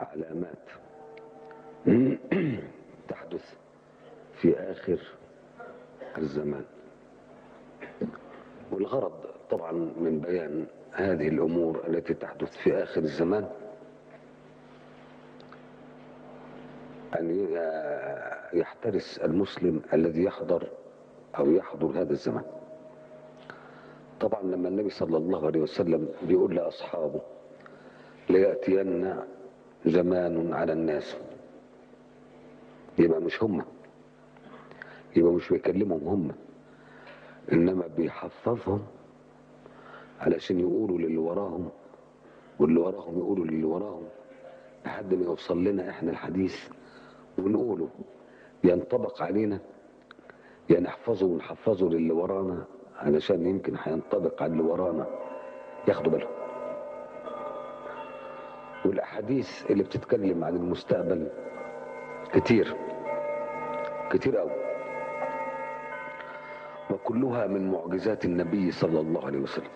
علامات تحدث في آخر الزمان والغرض طبعا من بيان هذه الأمور التي تحدث في آخر الزمان أن يحترس المسلم الذي يحضر أو يحضر هذا الزمان طبعا لما النبي صلى الله عليه وسلم بيقول لأصحابه ليأتين زمان على الناس يبقى مش هم يبقى مش بيكلمهم هم إنما بيحفظهم علشان يقولوا للي وراهم واللي وراهم يقولوا للي وراهم لحد ما يوصل لنا احنا الحديث ونقوله ينطبق علينا يا نحفظه ونحفظه للي ورانا علشان يمكن هينطبق على اللي ورانا ياخدوا بالهم والاحاديث اللي بتتكلم عن المستقبل كتير كتير قوي وكلها من معجزات النبي صلى الله عليه وسلم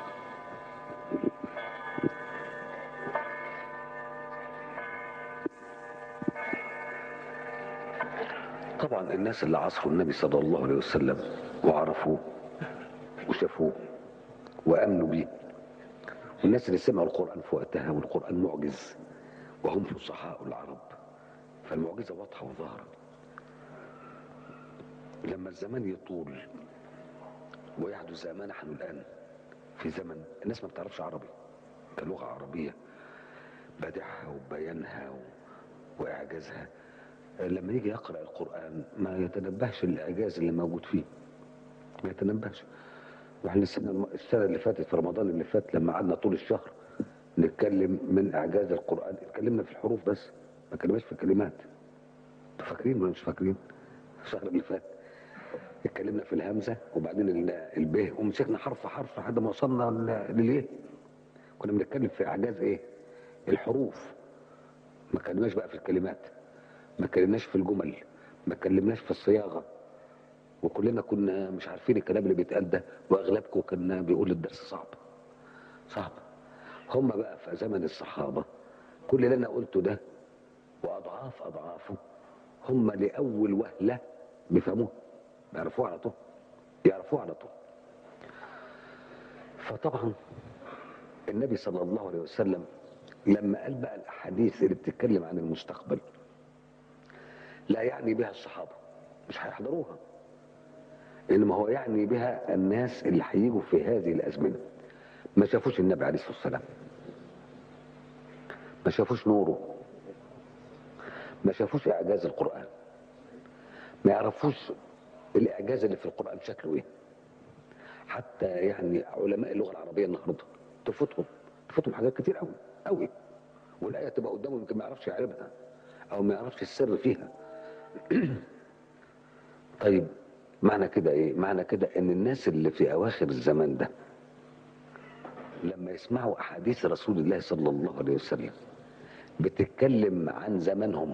طبعا الناس اللي عصروا النبي صلى الله عليه وسلم وعرفوه وشافوه وامنوا بيه والناس اللي سمعوا القران في وقتها والقران معجز وهم فصحاء العرب فالمعجزه واضحه وظاهره لما الزمان يطول ويحدث زي ما نحن الان في زمن الناس ما بتعرفش عربي كلغه عربيه بديعها وبيانها و... واعجازها لما يجي يقرا القران ما يتنبهش الاعجاز اللي موجود فيه ما يتنبهش واحنا السنه السنه اللي فاتت في رمضان اللي فات لما قعدنا طول الشهر نتكلم من اعجاز القران اتكلمنا في الحروف بس ما اتكلمناش في الكلمات انتوا فاكرين ولا مش فاكرين الشهر اللي فات اتكلمنا في الهمزه وبعدين الب ومسكنا حرف حرف لحد ما وصلنا للايه كنا بنتكلم في اعجاز ايه الحروف ما اتكلمناش بقى في الكلمات ما اتكلمناش في الجمل ما اتكلمناش في الصياغه وكلنا كنا مش عارفين الكلام اللي بيتقال ده واغلبكم كان بيقول الدرس صعب صعب هم بقى في زمن الصحابه كل اللي انا قلته ده واضعاف اضعافه هم لاول وهله بيفهموه بيعرفوه على طول يعرفوه على طول فطبعا النبي صلى الله عليه وسلم لما قال بقى الاحاديث اللي بتتكلم عن المستقبل لا يعني بها الصحابه مش هيحضروها انما هو يعني بها الناس اللي هيجوا في هذه الازمنه ما شافوش النبي عليه الصلاه والسلام ما شافوش نوره ما شافوش اعجاز القران ما يعرفوش الاعجاز اللي في القران شكله ايه حتى يعني علماء اللغه العربيه النهارده تفوتهم تفوتهم حاجات كتير قوي قوي والايه تبقى قدامه يمكن ما يعرفش يعرفها او ما يعرفش السر فيها طيب معنى كده ايه معنى كده ان الناس اللي في اواخر الزمان ده لما يسمعوا احاديث رسول الله صلى الله عليه وسلم بتتكلم عن زمانهم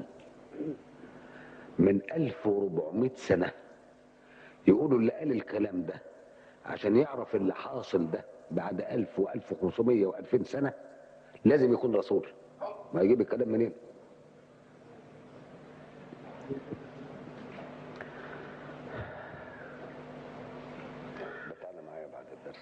من 1400 سنة يقولوا اللي قال الكلام ده عشان يعرف اللي حاصل ده بعد 1000 و1500 و2000 سنة لازم يكون رسول ما يجيب الكلام منين تعالى معايا بعد الدرس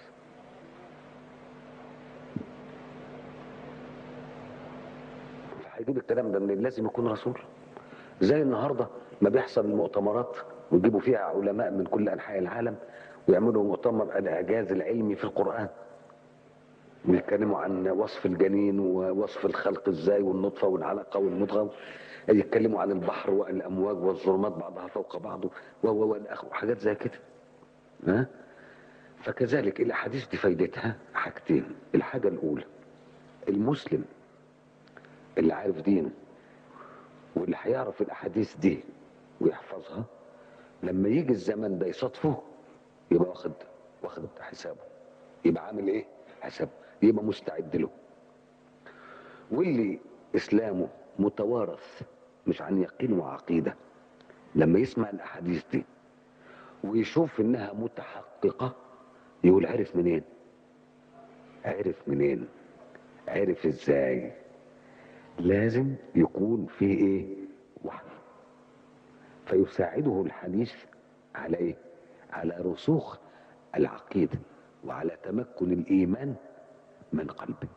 هيجيب الكلام ده منين لازم يكون رسول زي النهارده ما بيحصل المؤتمرات ويجيبوا فيها علماء من كل انحاء العالم ويعملوا مؤتمر الاعجاز العلمي في القران ويتكلموا عن وصف الجنين ووصف الخلق ازاي والنطفه والعلقه والمضغه يتكلموا عن البحر والامواج والظلمات بعضها فوق بعض وحاجات زي كده ها فكذلك الاحاديث دي فايدتها حاجتين الحاجه الاولى المسلم اللي عارف دينه واللي هيعرف الاحاديث دي ويحفظها لما يجي الزمن ده يصادفه يبقى واخد واخد حسابه يبقى عامل ايه حسابه يبقى مستعد له واللي اسلامه متوارث مش عن يقين وعقيده لما يسمع الاحاديث دي ويشوف انها متحققه يقول عرف منين عرف منين عرف ازاي لازم يكون فيه ايه وحي فيساعده الحديث على ايه على رسوخ العقيدة وعلى تمكن الإيمان من قلبه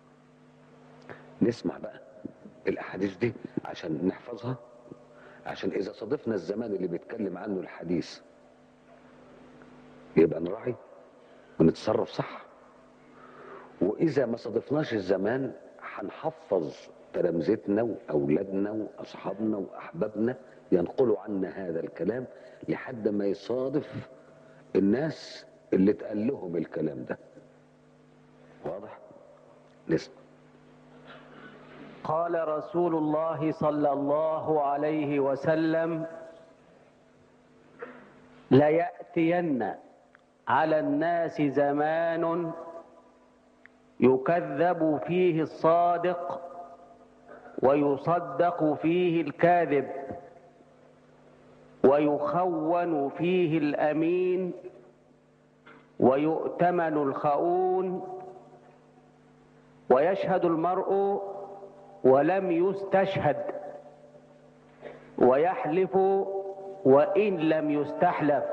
نسمع بقى الأحاديث دي عشان نحفظها عشان إذا صادفنا الزمان اللي بيتكلم عنه الحديث يبقى نراعي ونتصرف صح وإذا ما صادفناش الزمان هنحفظ تلامذتنا وأولادنا وأصحابنا وأحبابنا ينقلوا عنا هذا الكلام لحد ما يصادف الناس اللي اتقال لهم الكلام ده واضح نسمع قال رسول الله صلى الله عليه وسلم لياتين على الناس زمان يكذب فيه الصادق ويصدق فيه الكاذب ويخون فيه الامين ويؤتمن الخؤون ويشهد المرء ولم يستشهد ويحلف وان لم يستحلف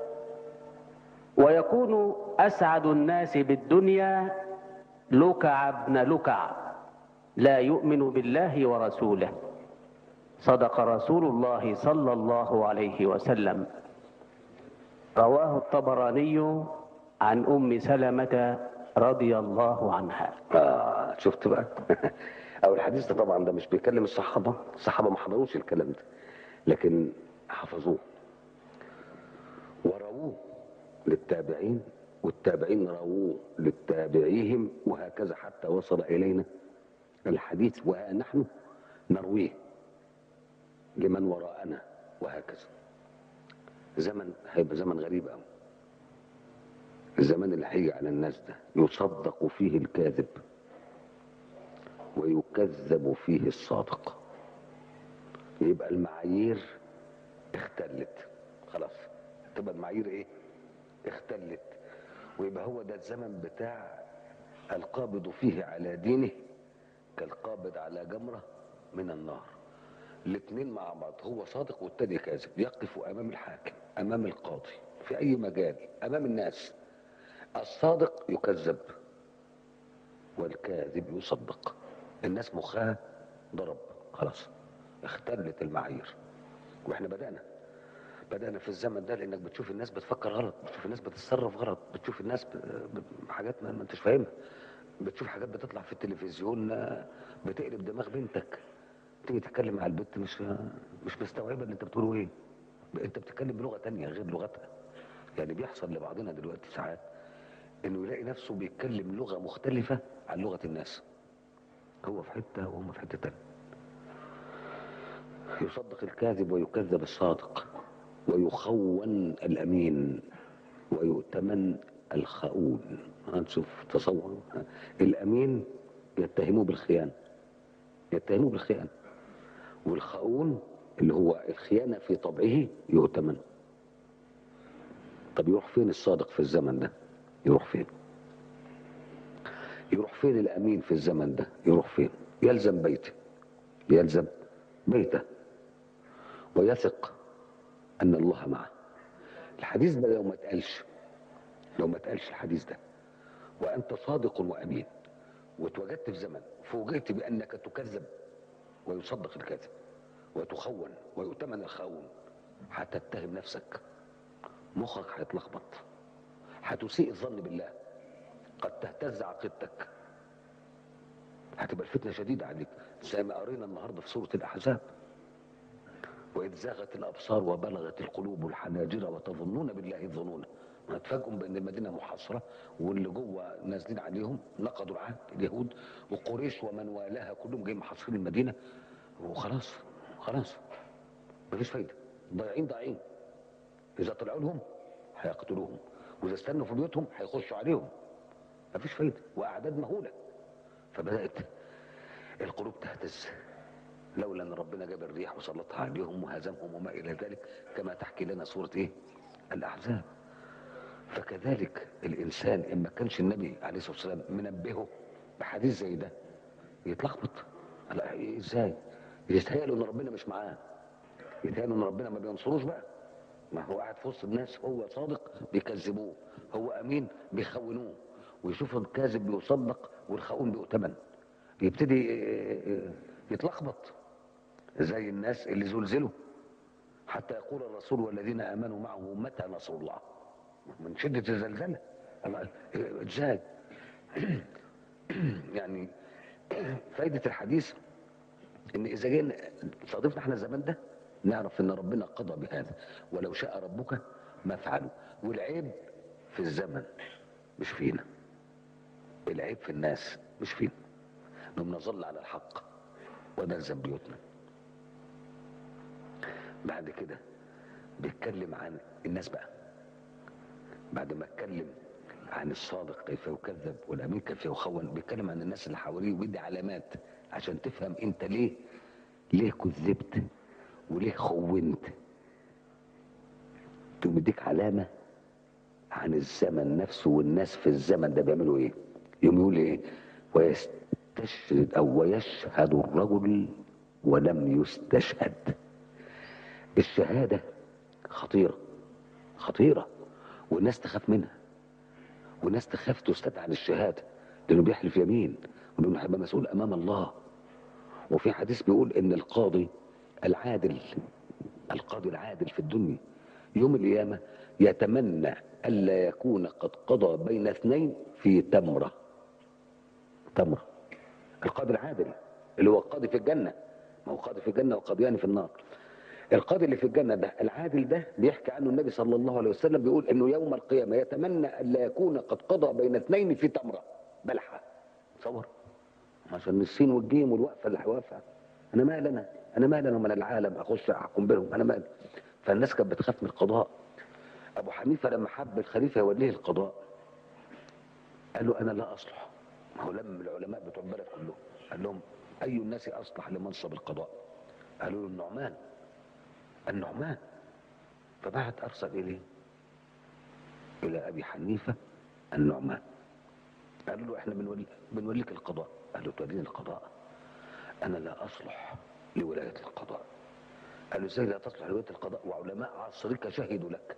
ويكون اسعد الناس بالدنيا لكع ابن لكع لا يؤمن بالله ورسوله صدق رسول الله صلى الله عليه وسلم رواه الطبراني عن ام سلمه رضي الله عنها آه شفت بقى او الحديث ده طبعا ده مش بيكلم الصحابه الصحابه ما حضروش الكلام ده لكن حفظوه ورووه للتابعين والتابعين رووه للتابعيهم وهكذا حتى وصل الينا الحديث ونحن نرويه لمن وراءنا وهكذا زمن هيبقى زمن غريب قوي الزمان اللي هيجي على الناس ده يصدق فيه الكاذب ويكذب فيه الصادق يبقى المعايير اختلت خلاص تبقى المعايير ايه اختلت ويبقى هو ده الزمن بتاع القابض فيه على دينه كالقابض على جمرة من النار الاثنين مع بعض هو صادق والتاني كاذب يقف امام الحاكم امام القاضي في اي مجال امام الناس الصادق يكذب والكاذب يصدق الناس مخها ضرب خلاص اختلت المعايير واحنا بدأنا بدأنا في الزمن ده لانك بتشوف الناس بتفكر غلط بتشوف الناس بتتصرف غلط بتشوف الناس ب... ب... حاجات ما ما انتش فاهمها بتشوف حاجات بتطلع في التلفزيون آه، بتقلب دماغ بنتك تيجي تتكلم مع البنت مش مش مستوعبه اللي انت بتقوله ايه انت بتتكلم بلغه تانية غير لغتها يعني بيحصل لبعضنا دلوقتي ساعات انه يلاقي نفسه بيتكلم لغه مختلفه عن لغه الناس هو في حته وهم في حته تانية يصدق الكاذب ويكذب الصادق ويخون الامين ويؤتمن الخؤون هنشوف تصور الامين يتهموه بالخيانه يتهموه بالخيانه والخؤون اللي هو الخيانه في طبعه يؤتمن طب يروح فين الصادق في الزمن ده يروح فين يروح فين الامين في الزمن ده يروح فين يلزم بيته يلزم بيته ويثق ان الله معه الحديث ده لو ما اتقالش لو ما اتقالش الحديث ده وانت صادق وامين واتوجدت في زمن فوجئت بانك تكذب ويصدق الكاذب وتخون ويؤتمن الخاون هتتهم نفسك مخك هيتلخبط هتسيء الظن بالله قد تهتز عقيدتك هتبقى الفتنه شديده عليك زي ما قرينا النهارده في سوره الاحزاب واذ زاغت الابصار وبلغت القلوب الحناجر وتظنون بالله الظنون هتفاجئوا بان المدينه محاصره واللي جوه نازلين عليهم نقضوا العهد اليهود وقريش ومن والاها كلهم جايين محاصرين المدينه وخلاص خلاص مفيش فايده ضايعين ضايعين اذا طلعوا لهم هيقتلوهم واذا استنوا في بيوتهم هيخشوا عليهم مفيش فايده واعداد مهوله فبدات القلوب تهتز لولا ان ربنا جاب الريح وسلطها عليهم وهزمهم وما الى ذلك كما تحكي لنا سوره ايه الاحزاب فكذلك الانسان ان ما كانش النبي عليه الصلاه والسلام منبهه بحديث زي ده يتلخبط لا ازاي يتهيأ ان ربنا مش معاه يتهيأ ان ربنا ما بينصروش بقى ما هو قاعد في وسط الناس هو صادق بيكذبوه هو امين بيخونوه ويشوفوا الكاذب بيصدق والخون بيؤتمن يبتدي يتلخبط زي الناس اللي زلزلوا حتى يقول الرسول والذين امنوا معه متى نصر الله من شده الزلزله الله ازاي يعني فايده الحديث ان اذا جينا صادفنا احنا الزمان ده نعرف ان ربنا قضى بهذا ولو شاء ربك ما فعلوا والعيب في الزمن مش فينا العيب في الناس مش فينا انهم نظل على الحق ونلزم بيوتنا بعد كده بيتكلم عن الناس بقى بعد ما اتكلم عن الصادق كيف يكذب والامين كيف يخون بيتكلم عن الناس اللي حواليه ويدي علامات عشان تفهم انت ليه ليه كذبت وليه خونت تقوم يديك علامه عن الزمن نفسه والناس في الزمن ده بيعملوا ايه يوم يقول ايه ويستشهد او ويشهد الرجل ولم يستشهد الشهاده خطيره خطيره والناس تخاف منها والناس تخاف تستدعى للشهاده لانه بيحلف يمين وانه هيبقى مسؤول امام الله وفي حديث بيقول ان القاضي العادل القاضي العادل في الدنيا يوم القيامه يتمنى الا يكون قد قضى بين اثنين في تمره تمره القاضي العادل اللي هو القاضي في الجنه ما هو قاضي في الجنه وقاضيان في النار القاضي اللي في الجنه ده العادل ده بيحكي عنه النبي صلى الله عليه وسلم بيقول انه يوم القيامه يتمنى الا يكون قد قضى بين اثنين في تمره بلحه تصور عشان السين والجيم والوقفه اللي هيوقفها انا مال انا انا مال انا من العالم اخش احكم بينهم انا مال فالناس كانت بتخاف من القضاء ابو حنيفه لما حب الخليفه يوليه القضاء قال له انا لا اصلح ما هو لم العلماء بتوع البلد كلهم قال لهم اي الناس اصلح لمنصب القضاء قالوا له النعمان النعمان فبعت ارسل اليه الى ابي حنيفه النعمان قالوا له احنا بنولي بنوليك القضاء قال له توليني القضاء انا لا اصلح لولايه القضاء قال له ازاي لا تصلح لولايه القضاء وعلماء عصرك شهدوا لك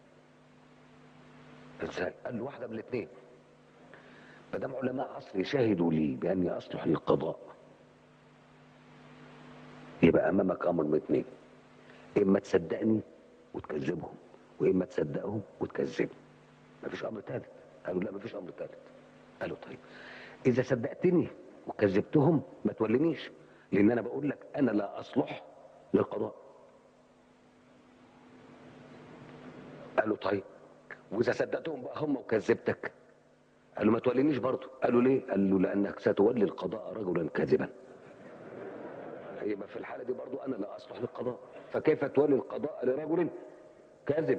ازاي قال له واحده من الاثنين ما دام علماء عصري شهدوا لي باني اصلح للقضاء يبقى امامك امر من اثنين اما تصدقني وتكذبهم واما تصدقهم وتكذبني مفيش امر ثالث قالوا لا مفيش امر ثالث قالوا طيب اذا صدقتني وكذبتهم ما تولنيش لان انا بقول لك انا لا اصلح للقضاء قالوا طيب واذا صدقتهم بقى هم وكذبتك قالوا ما تولينيش برضه قالوا ليه قال له لانك ستولي القضاء رجلا كاذبا يبقى في الحاله دي برضه انا لا اصلح للقضاء فكيف تولي القضاء لرجل كاذب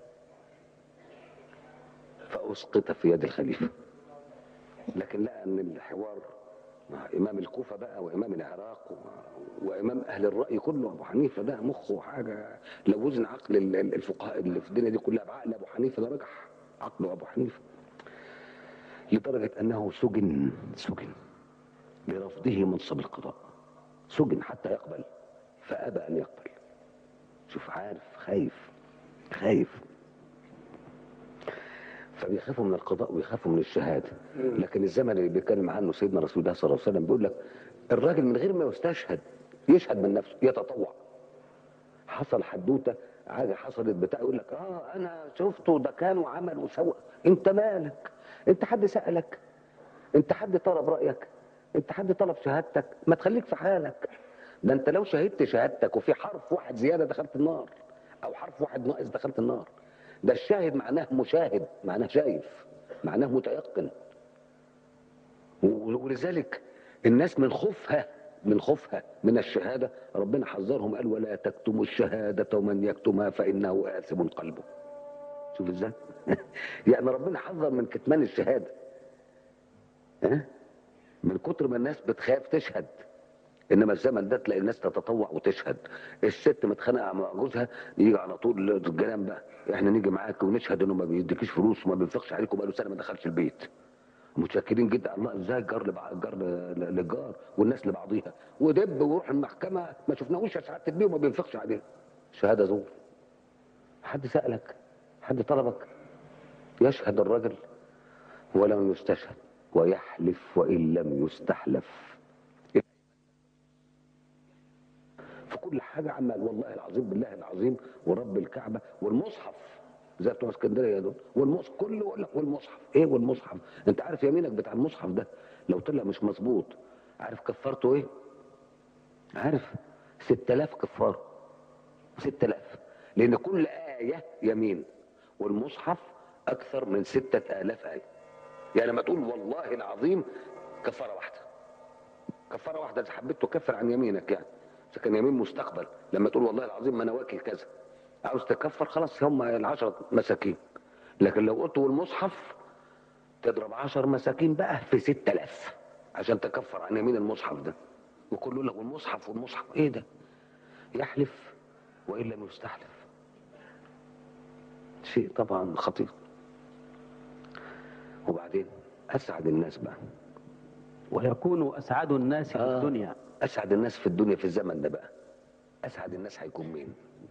فاسقط في يد الخليفه لكن لقى ان الحوار مع امام الكوفه بقى وامام العراق و... وامام اهل الراي كله ابو حنيفه ده مخه حاجه لو وزن عقل ال- ال- الفقهاء اللي في الدنيا دي كلها بعقل ابو حنيفه ده رجح عقله ابو حنيفه لدرجه انه سجن سجن لرفضه منصب القضاء سجن حتى يقبل فابى ان يقبل شوف عارف خايف خايف فبيخافوا من القضاء ويخافوا من الشهاده لكن الزمن اللي بيتكلم عنه سيدنا رسول الله صلى الله عليه وسلم بيقول لك الراجل من غير ما يستشهد يشهد من نفسه يتطوع حصل حدوته حاجه حصلت بتاع يقول لك اه انا شفته ده كان وعمل وسوى انت مالك انت حد سالك انت حد طلب رايك انت حد طلب شهادتك ما تخليك في حالك ده انت لو شهدت شهادتك وفي حرف واحد زياده دخلت النار او حرف واحد ناقص دخلت النار ده الشاهد معناه مشاهد معناه شايف معناه متيقن و- ولذلك الناس من خوفها من خوفها من الشهادة ربنا حذرهم قال ولا تكتموا الشهادة ومن يكتمها فإنه آثم قلبه شوف ازاي يعني ربنا حذر من كتمان الشهادة ها؟ من كتر ما الناس بتخاف تشهد انما الزمن ده تلاقي الناس تتطوع وتشهد الست متخانقه مع جوزها يجي على طول الجيران بقى احنا نيجي معاك ونشهد انه ما بيديكيش فلوس وما بينفقش عليكم بقاله سنه ما دخلش البيت متشكرين جدا الله ازاي الجار لبع... الجار ل- للجار والناس لبعضيها ودب ويروح المحكمه ما شفناهوش يا سعاده البيه وما بينفقش عليها شهاده زور حد سالك حد طلبك يشهد الرجل ولم يستشهد ويحلف وان لم يستحلف في كل حاجه عمال والله العظيم بالله العظيم ورب الكعبه والمصحف زي بتوع اسكندريه دول والمصحف كله يقول لك والمصحف ايه والمصحف انت عارف يمينك بتاع المصحف ده لو طلع مش مظبوط عارف كفارته ايه عارف 6000 كفاره 6000 لان كل ايه يمين والمصحف اكثر من 6000 ايه يعني لما تقول والله العظيم كفاره واحده كفاره واحده اذا حبيت تكفر عن يمينك يعني اذا كان يمين مستقبل لما تقول والله العظيم ما انا واكل كذا عاوز تكفر خلاص هم العشرة مساكين لكن لو قلت والمصحف تضرب عشر مساكين بقى في ستة آلاف عشان تكفر عن يمين المصحف ده وكله يقول لك والمصحف والمصحف ايه ده يحلف وان لم يستحلف شيء طبعا خطير وبعدين اسعد الناس بقى ويكون أسعد الناس في آه. الدنيا اسعد الناس في الدنيا في الزمن ده بقى اسعد الناس هيكون مين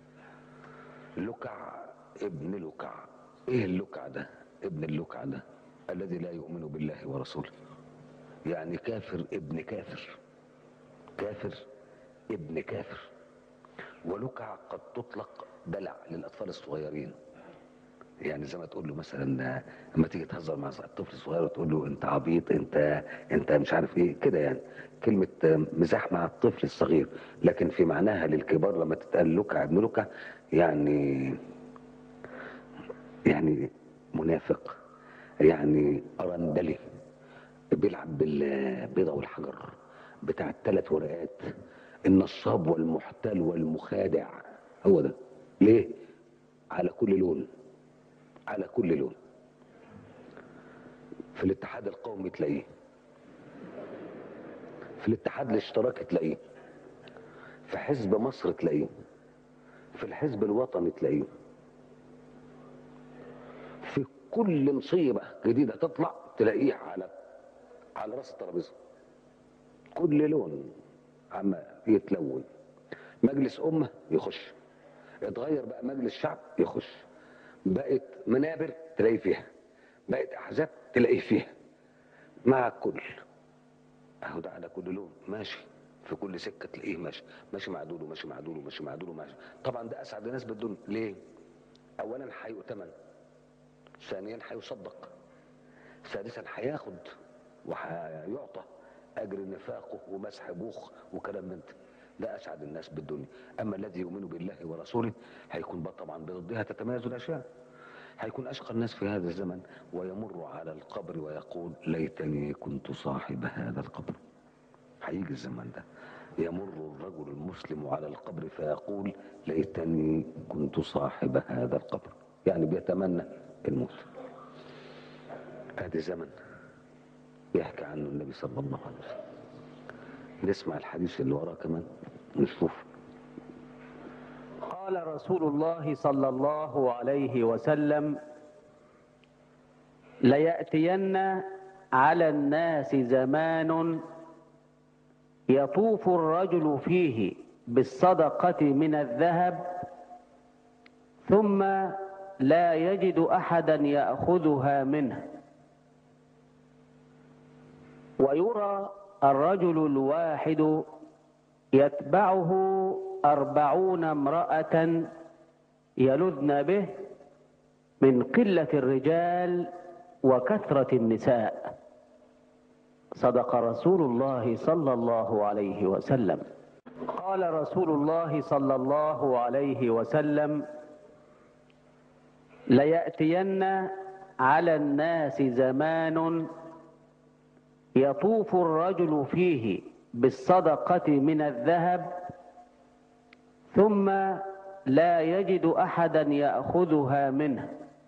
لكع ابن لكع ايه اللكع ده ابن اللكع ده الذي لا يؤمن بالله ورسوله يعني كافر ابن كافر كافر ابن كافر ولكع قد تطلق دلع للاطفال الصغيرين يعني زي ما تقول له مثلا لما تيجي تهزر مع الطفل الصغير وتقول له انت عبيط انت انت مش عارف ايه كده يعني كلمه مزاح مع الطفل الصغير لكن في معناها للكبار لما تتقال لكع ابن لكع يعني يعني منافق يعني ارندلي بيلعب بالبيضه والحجر بتاع الثلاث ورقات النصاب والمحتال والمخادع هو ده ليه على كل لون على كل لون في الاتحاد القومي تلاقيه في الاتحاد الاشتراكي تلاقيه في حزب مصر تلاقيه في الحزب الوطني تلاقيه في كل مصيبة جديدة تطلع تلاقيه على على راس الترابيزة كل لون عمال يتلون مجلس أمة يخش اتغير بقى مجلس شعب يخش بقت منابر تلاقي فيها بقت احزاب تلاقي فيها مع الكل اهو ده على كل لون ماشي في كل سكه تلاقيه ماشي ماشي مع دول وماشي مع دول وماشي مع دول وماشي طبعا ده اسعد الناس بالدنيا ليه اولا هيؤتمن ثانيا هيصدق ثالثا هياخد وهيعطى اجر نفاقه ومسح بوخ وكلام من ده ده اسعد الناس بالدنيا اما الذي يؤمن بالله ورسوله هيكون بقى طبعا بضدها تتميز الاشياء هيكون اشقى الناس في هذا الزمن ويمر على القبر ويقول ليتني كنت صاحب هذا القبر هيجي الزمن ده يمر الرجل المسلم على القبر فيقول ليتني كنت صاحب هذا القبر يعني بيتمنى الموت هذا زمن يحكي عنه النبي صلى الله عليه وسلم نسمع الحديث اللي وراه كمان نشوف قال رسول الله صلى الله عليه وسلم ليأتين على الناس زمان يطوف الرجل فيه بالصدقة من الذهب ثم لا يجد أحدا يأخذها منه ويرى الرجل الواحد يتبعه أربعون امرأة يلذن به من قلة الرجال وكثرة النساء صدق رسول الله صلى الله عليه وسلم قال رسول الله صلى الله عليه وسلم ليأتين على الناس زمان يطوف الرجل فيه بالصدقة من الذهب ثم لا يجد أحدا يأخذها منه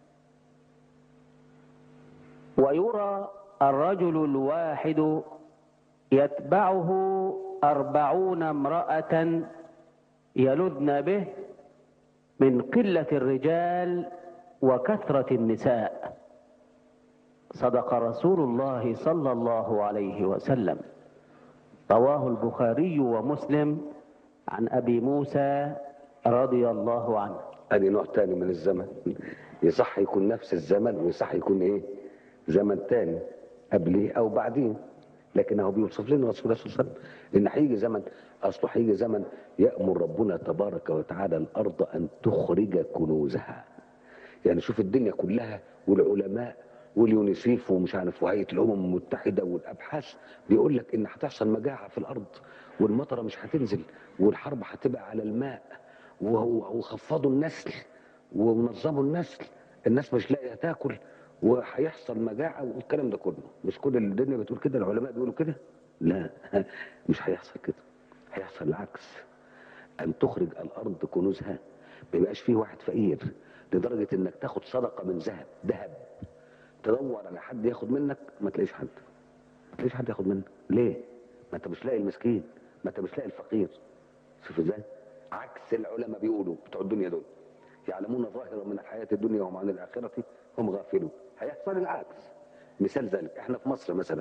ويرى الرجل الواحد يتبعه أربعون امرأة يلذن به من قلة الرجال وكثرة النساء صدق رسول الله صلى الله عليه وسلم رواه البخاري ومسلم عن ابي موسى رضي الله عنه ادي نوع تاني من الزمن يصح يكون نفس الزمن ويصح يكون ايه زمن تاني قبليه او بعدين لكن هو بيوصف لنا رسول الله صلى الله عليه وسلم ان هيجي زمن اصله هيجي زمن يامر ربنا تبارك وتعالى الارض ان تخرج كنوزها يعني شوف الدنيا كلها والعلماء واليونيسيف ومش عارف وهيئه الامم المتحده والابحاث بيقول لك ان هتحصل مجاعه في الارض والمطره مش هتنزل والحرب هتبقى على الماء وهو- وخفضوا النسل ونظموا النسل الناس مش لاقيه تاكل وهيحصل مجاعه والكلام ده كله مش كل الدنيا بتقول كده العلماء بيقولوا كده لا مش هيحصل كده هيحصل العكس ان تخرج الارض كنوزها ما يبقاش فيه واحد فقير لدرجه انك تاخد صدقه من ذهب ذهب تدور على حد ياخد منك ما تلاقيش حد ما تلاقيش حد ياخد منك ليه ما انت مش لاقي المسكين ما انت مش لاقي الفقير شوف ازاي عكس العلماء بيقولوا بتوع الدنيا دول يعلمون ظاهرا من الحياه الدنيا وهم عن الاخره هم غافلون هيحصل العكس مثال ذلك احنا في مصر مثلا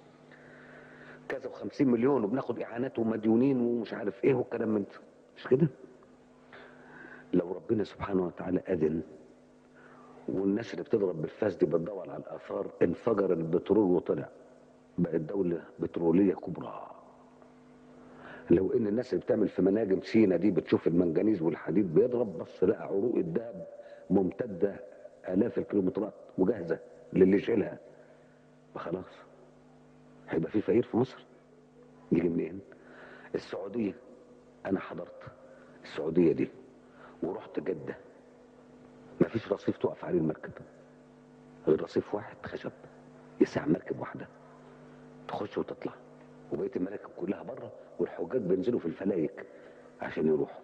كذا و50 مليون وبناخد اعانات ومديونين ومش عارف ايه والكلام من ده مش كده لو ربنا سبحانه وتعالى اذن والناس اللي بتضرب بالفاس دي بتدور على الاثار انفجر البترول وطلع بقت دوله بتروليه كبرى لو ان الناس اللي بتعمل في مناجم سينا دي بتشوف المنجنيز والحديد بيضرب بس لقى عروق الذهب ممتده الاف الكيلومترات وجاهزه للي يشيلها فخلاص هيبقى في فقير في مصر يجي منين السعوديه انا حضرت السعوديه دي ورحت جده ما فيش رصيف تقف عليه المركب غير رصيف واحد خشب يسع مركب واحده تخش وتطلع وبقيه المراكب كلها بره والحجاج بينزلوا في الفلايك عشان يروحوا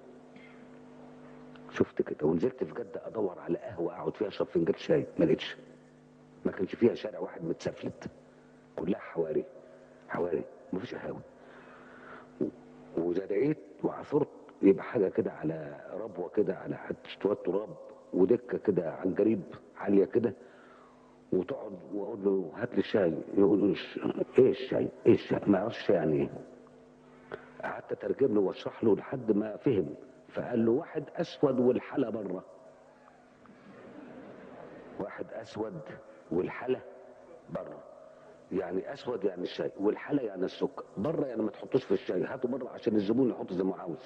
شفت كده ونزلت في جده ادور على قهوه اقعد فيها اشرب فنجان شاي ما لقيتش ما كانش فيها شارع واحد متسفلت كلها حواري حواري مفيش قهاوي و- واذا لقيت وعثرت يبقى حاجه كده على ربوه كده على حته شويه تراب ودكه كده عن قريب عاليه كده وتقعد واقول له هات لي الشاي يقول لي "ش- ايه الشاي؟ ايه الشاي؟ ما يعرفش يعني ايه قعدت اترجم له واشرح له لحد ما فهم فقال له واحد اسود والحلا بره واحد اسود والحلا بره يعني اسود يعني الشاي والحلا يعني السكر بره يعني ما تحطوش في الشاي هاته بره عشان الزبون يحط زي ما عاوز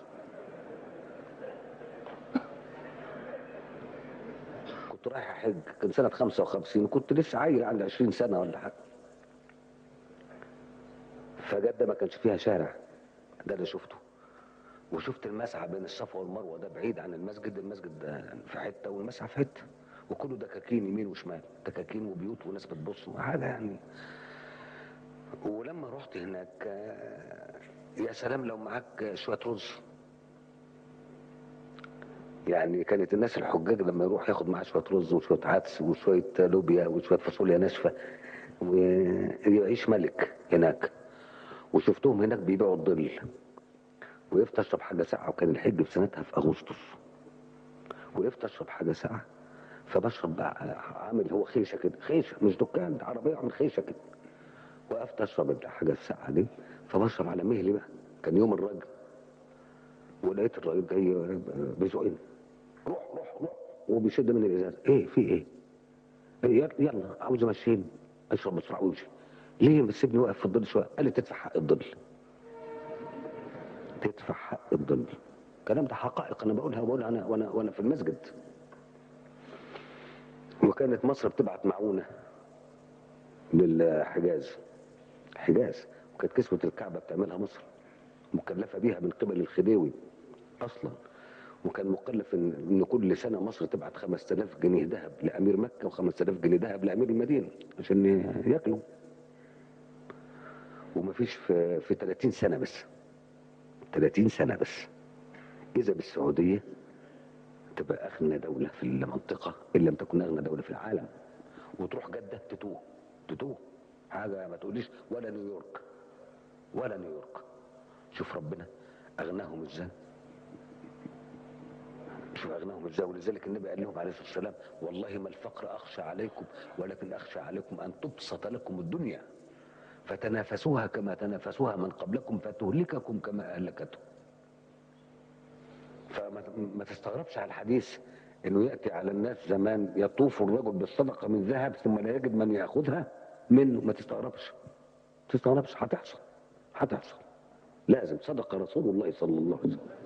كنت رايح احج كان سنه 55 كنت لسه عيل عندي 20 سنه ولا حاجه فجده ما كانش فيها شارع ده اللي شفته وشفت المسعى بين الصفا والمروه ده بعيد عن المسجد المسجد ده في حته والمسعى في حته وكله دكاكين يمين وشمال دكاكين وبيوت وناس بتبص حاجه يعني ولما رحت هناك آه، يا سلام لو معاك شويه رز يعني كانت الناس الحجاج لما يروح ياخد معاه شويه رز وشويه عدس وشويه لوبيا وشويه فاصوليا ناشفه ويعيش ملك هناك وشفتهم هناك بيبيعوا الظل وقفت اشرب حاجه ساقعه وكان الحج في سنتها في اغسطس وقفت اشرب حاجه ساقعه فبشرب بقى عامل هو خيشه كده خيشه مش دكان ده عربيه عامل خيشه كده وقفت اشرب الحاجه الساقعه دي فبشرب على مهلي بقى كان يوم الراجل ولقيت الراجل جاي بيزقني روح روح روح وبيشد من الازازه ايه في ايه؟ إيه يلا- يلا عاوز امشيني اشرب بسرعه وامشي ليه بتسيبني واقف في الظل شويه؟ قال لي تدفع حق الظل تدفع حق الظل الكلام ده حقائق انا بقولها بقولها انا وانا وانا في المسجد وكانت مصر بتبعت معونه للحجاز حجاز وكانت كسوه الكعبه بتعملها مصر مكلفه بيها من قبل الخديوي اصلا وكان مكلف ان إن كل سنه مصر تبعت 5000 جنيه ذهب لامير مكه و5000 جنيه ذهب لامير المدينه عشان ياكلوا ومفيش في في 30 سنه بس 30 سنه بس اذا بالسعوديه تبقى اغنى دوله في المنطقه ان لم تكن اغنى دوله في العالم وتروح جده تتوه تتوه حاجه ما تقوليش ولا نيويورك ولا نيويورك شوف ربنا اغناهم ازاي شوف اغناهم ازاي ولذلك النبي قال لهم عليه الصلاه والسلام والله ما الفقر اخشى عليكم ولكن اخشى عليكم ان تبسط لكم الدنيا فتنافسوها كما تنافسوها من قبلكم فتهلككم كما اهلكتهم فما ما تستغربش على الحديث انه ياتي على الناس زمان يطوف الرجل بالصدقه من ذهب ثم لا يجد من ياخذها منه ما تستغربش ما تستغربش هتحصل هتحصل لازم صدق رسول الله صلى الله عليه وسلم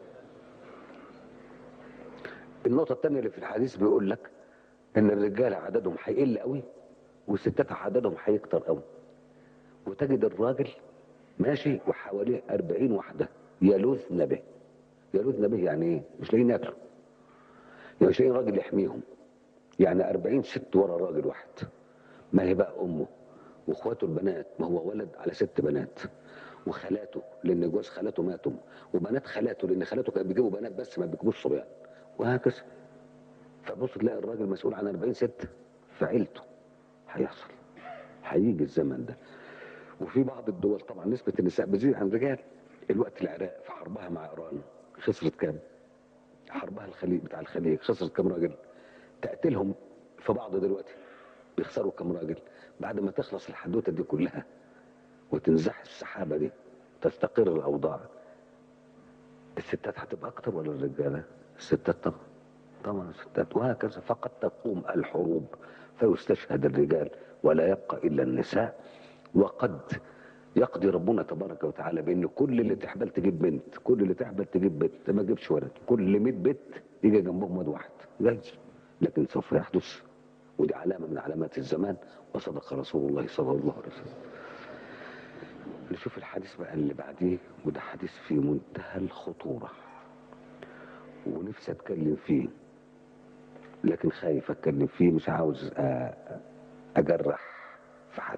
النقطة الثانية اللي في الحديث بيقول لك إن الرجال عددهم هيقل قوي والستات عددهم هيكتر قوي وتجد الراجل ماشي وحواليه 40 واحدة يلوذن به يلوذن به يعني إيه؟ مش لاقيين ياكلوا يعني مش لاقيين راجل يحميهم يعني 40 ست ورا راجل واحد ما هي بقى أمه واخواته البنات ما هو ولد على ست بنات وخالاته لان جواز خالاته ماتوا وبنات خالاته لان خالاته كانوا بيجيبوا بنات بس ما بيجيبوش صبيان وهكذا فبص تلاقي الراجل مسؤول عن 40 ست في عيلته هيحصل هيجي الزمن ده وفي بعض الدول طبعا نسبة النساء بتزيد عن الرجال الوقت العراق في حربها مع ايران خسرت كام؟ حربها الخليج بتاع الخليج خسرت كام راجل؟ تقتلهم في بعض دلوقتي بيخسروا كام راجل؟ بعد ما تخلص الحدوته دي كلها وتنزح السحابه دي تستقر الاوضاع الستات هتبقى اكتر ولا الرجاله؟ الستات طبعا طبعا الستات وهكذا فقد تقوم الحروب فيستشهد الرجال ولا يبقى الا النساء وقد يقضي ربنا تبارك وتعالى بان كل اللي تحبل تجيب بنت كل اللي تحبل تجيب بنت ما تجيبش ولد كل 100 بنت يجي جنبهم واد واحد جايز لكن سوف يحدث ودي علامه من علامات الزمان وصدق رسول الله صلى الله عليه وسلم نشوف الحديث بقى اللي بعديه وده حديث في منتهى الخطوره ونفسي اتكلم فيه لكن خايف اتكلم فيه مش عاوز أ- اجرح في حد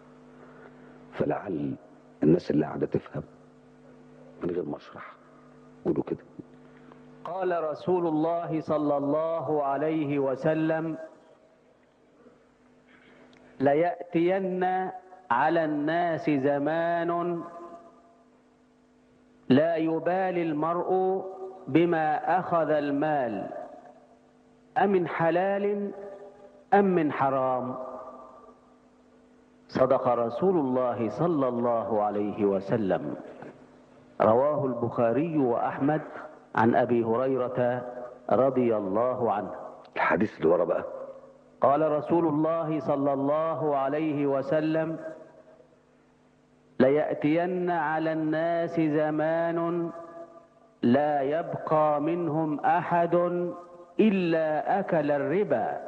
فلعل الناس اللي قاعده تفهم من غير ما اشرح قولوا كده قال رسول الله صلى الله عليه وسلم لياتين على الناس زمان لا يبالي المرء بما اخذ المال امن حلال ام من حرام صدق رسول الله صلى الله عليه وسلم رواه البخاري واحمد عن ابي هريره رضي الله عنه الحديث اللي ورا بقى قال رسول الله صلى الله عليه وسلم لياتين على الناس زمان لا يبقى منهم احد الا اكل الربا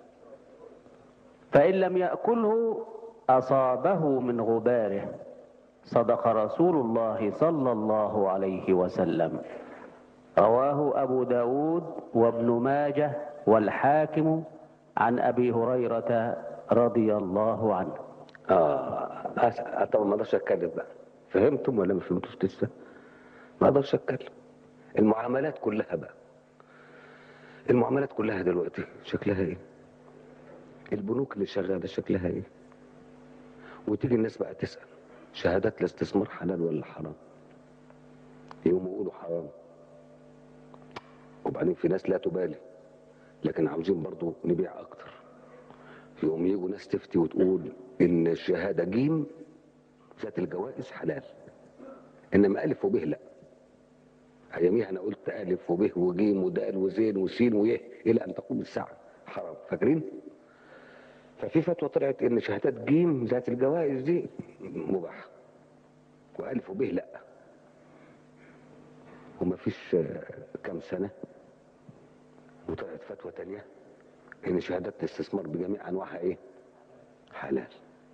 فان لم ياكله اصابه من غباره صدق رسول الله صلى الله عليه وسلم رواه أبو داود وابن ماجه والحاكم عن أبي هريرة رضي الله عنه اه أس- طبعا ما اقدرش اتكلم بقى فهمتم ولا ما فهمتوش لسه ما اقدرش اتكلم المعاملات كلها بقى المعاملات كلها دلوقتي شكلها ايه البنوك اللي شغاله شكلها ايه وتيجي الناس بقى تسال شهادات الاستثمار حلال ولا حرام يقوموا يقولوا حرام وبعدين في ناس لا تبالي لكن عاوزين برضو نبيع اكتر يقوم يجوا ناس تفتي وتقول ان الشهاده جيم ذات الجوائز حلال انما الف وب لا اياميها انا قلت الف وب وجيم ودال وزين وسين ويه الى ان تقوم الساعه حرام فاكرين ففي فتوى طلعت ان شهادات جيم ذات الجوائز دي مباحه والف وب لا وما فيش كام سنه وطلعت فتوى تانية ان شهادات الاستثمار بجميع انواعها ايه حلال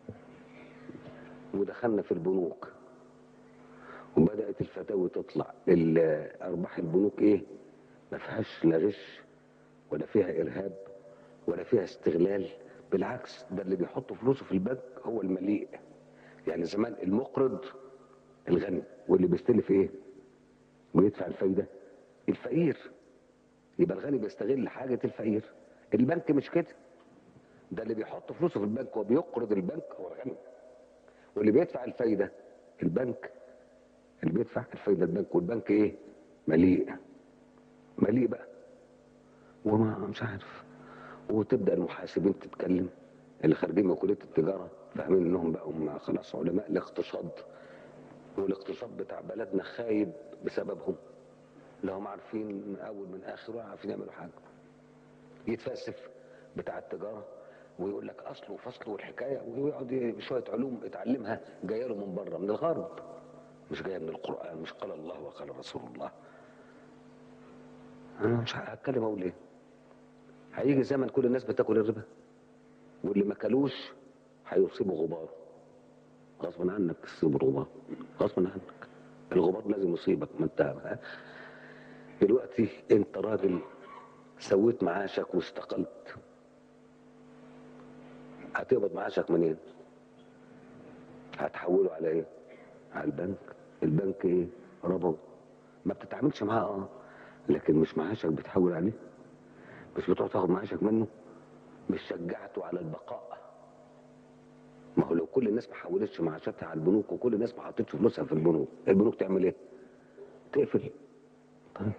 ودخلنا في البنوك وبدات الفتاوي تطلع ال- ارباح البنوك ايه ما فيهاش لا غش ولا فيها ارهاب ولا فيها استغلال بالعكس ده اللي بيحط فلوسه في البنك هو المليء يعني زمان المقرض الغني واللي بيستلف ايه ويدفع الفايده الفقير يبقى الغني بيستغل حاجه الفقير البنك مش كده ده اللي بيحط فلوسه في البنك وبيقرض البنك هو الغني واللي بيدفع الفايده البنك اللي بيدفع الفايده البنك والبنك ايه مليء مليء بقى وما مش عارف وتبدا المحاسبين تتكلم اللي خارجين من كليه التجاره فاهمين انهم بقوا خلاص علماء الاقتصاد والاقتصاد بتاع بلدنا خايب بسببهم لا هم عارفين من اول من اخر ولا عارفين يعملوا حاجه يتفلسف بتاع التجاره ويقول لك اصل وفصل والحكايه ويقعد ي- شويه علوم اتعلمها جايه له من بره من الغرب مش جايه من القران مش قال الله وقال رسول الله انا مش هتكلم اقول ايه هيجي زمن كل الناس بتاكل الربا واللي ما كلوش هيصيبه غبار غصبا عنك تصيب الغبار غصبا عنك الغبار لازم يصيبك ما انت ها؟ دلوقتي انت راجل سويت معاشك واستقلت هتقبض معاشك منين هتحوله على ايه على البنك البنك ايه ربوي ما بتتعاملش معاه اه لكن مش معاشك بتحول عليه مش بتروح تاخد معاشك منه مش شجعته على البقاء ما هو لو كل الناس ما حولتش معاشاتها على البنوك وكل الناس ما حطتش فلوسها في البنوك البنوك تعمل ايه تقفل طيب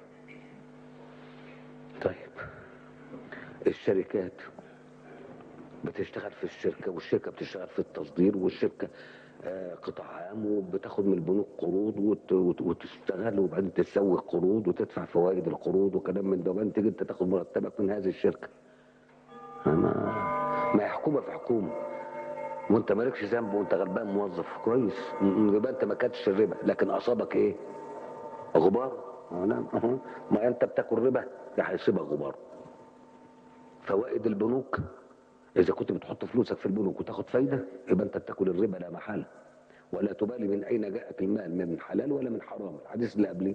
طيب الشركات بتشتغل في الشركة والشركة بتشتغل في التصدير والشركة آه، قطاع عام وبتاخد من البنوك قروض وت- وت- وتشتغل وبعدين تسوي قروض وتدفع فوائد القروض وكلام من ده وبعدين تيجي انت تاخد مرتبك من هذه الشركة ما ما هي حكومة في حكومة وانت مالكش ذنب وانت غلبان موظف كويس م- م- يبقى انت ما كانتش الربا لكن اصابك ايه غبار اه نعم أهو. ما انت بتاكل ربا يا هيصيبك غبار فوائد البنوك اذا كنت بتحط فلوسك في البنوك وتاخد فايده يبقى انت بتاكل الربا لا محاله ولا تبالي من اين جاءك المال من حلال ولا من حرام الحديث اللي قبليه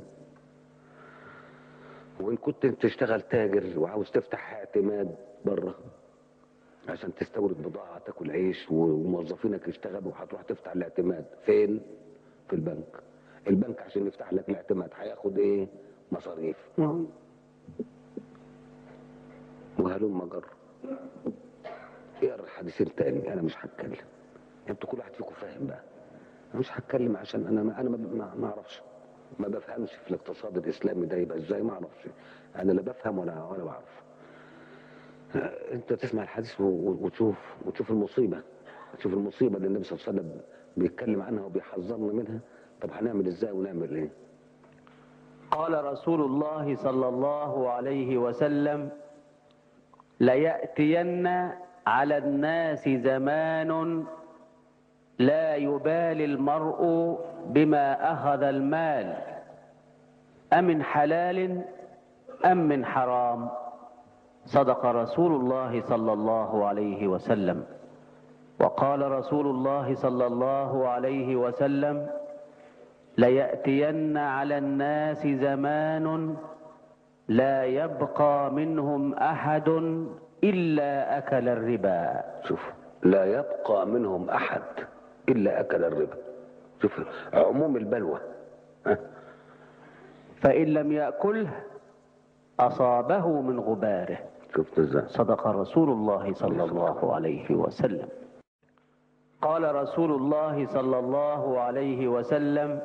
وان كنت تشتغل تاجر وعاوز تفتح اعتماد بره عشان تستورد بضاعه تاكل عيش وموظفينك يشتغلوا وهتروح تفتح الاعتماد فين في البنك البنك عشان يفتح لك الاعتماد هياخد ايه مصاريف وهلم جر اقرا الحديثين تاني انا مش هتكلم انتوا كل واحد فيكم فاهم بقى انا مش هتكلم عشان انا ما انا ما- ما ما اعرفش ما بفهمش في الاقتصاد الاسلامي ده يبقى ازاي ما اعرفش انا لا بفهم ولا ولا بعرف آه، انت تسمع الحديث و- و- وتشوف وتشوف المصيبه تشوف المصيبه اللي النبي صلى الله عليه وسلم بيتكلم عنها وبيحذرنا منها طب هنعمل ازاي ونعمل ايه قال رسول الله صلى الله عليه وسلم ليأتين على الناس زمان لا يبالي المرء بما أخذ المال أمن حلال أم من حرام صدق رسول الله صلى الله عليه وسلم وقال رسول الله صلى الله عليه وسلم ليأتين على الناس زمان لا يبقى منهم أحد إلا أكل الربا شوف لا يبقى منهم احد الا اكل الربا شوف عموم البلوى ها؟ فإن لم يأكله أصابه من غباره شفت ازاي صدق رسول الله صلى الله عليه وسلم قال رسول الله صلى الله عليه وسلم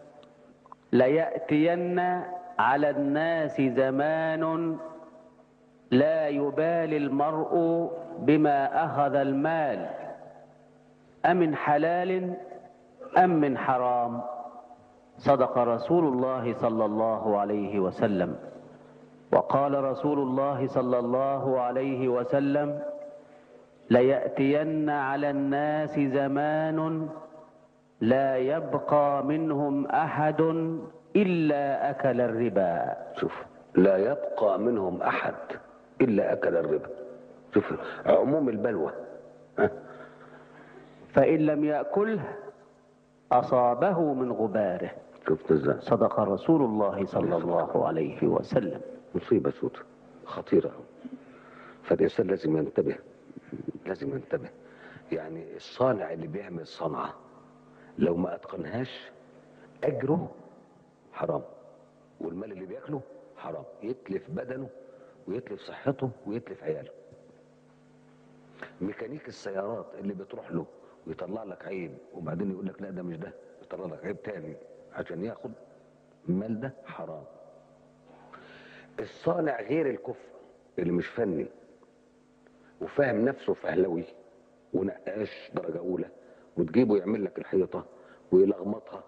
ليأتين على الناس زمان لا يبالي المرء بما أخذ المال أمن حلال أم من حرام صدق رسول الله صلى الله عليه وسلم وقال رسول الله صلى الله عليه وسلم ليأتين على الناس زمان لا يبقى منهم أحد إلا أكل الربا شوف لا يبقى منهم احد الا اكل الربا شوف عموم البلوى ها؟ فإن لم يأكله أصابه من غباره شفت ازاي صدق رسول الله صلى الله عليه وسلم مصيبه سودة خطيره أوي. فالانسان لازم ينتبه لازم ينتبه يعني الصانع اللي بيعمل صنعه لو ما اتقنهاش اجره حرام والمال اللي بياكله حرام يتلف بدنه ويتلف صحته ويتلف عياله ميكانيك السيارات اللي بتروح له ويطلع لك عيب وبعدين يقول لك لا ده مش ده يطلع لك عيب تاني عشان ياخد المال ده حرام الصانع غير الكفء اللي مش فني وفاهم نفسه فهلوي ونقاش درجه اولى وتجيبه يعمل لك الحيطه ويلغمطها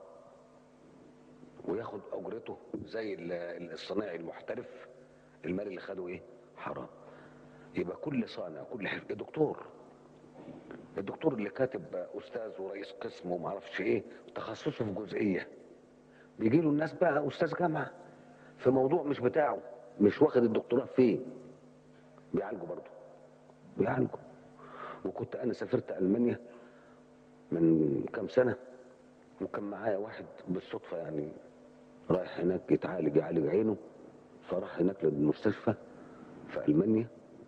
وياخد اجرته زي ال- الصنايعي المحترف المال اللي خده ايه حرام يبقى كل صانع كل حرف دكتور الدكتور اللي كاتب استاذ ورئيس قسم وما اعرفش ايه تخصصه في جزئيه بيجي له الناس بقى استاذ جامعه في موضوع مش بتاعه مش واخد الدكتوراه فيه بيعالجه برضه بيعالجه وكنت انا سافرت المانيا من كام سنه وكان معايا واحد بالصدفه يعني رايح هناك يتعالج يعالج عينه فراح هناك للمستشفى في المانيا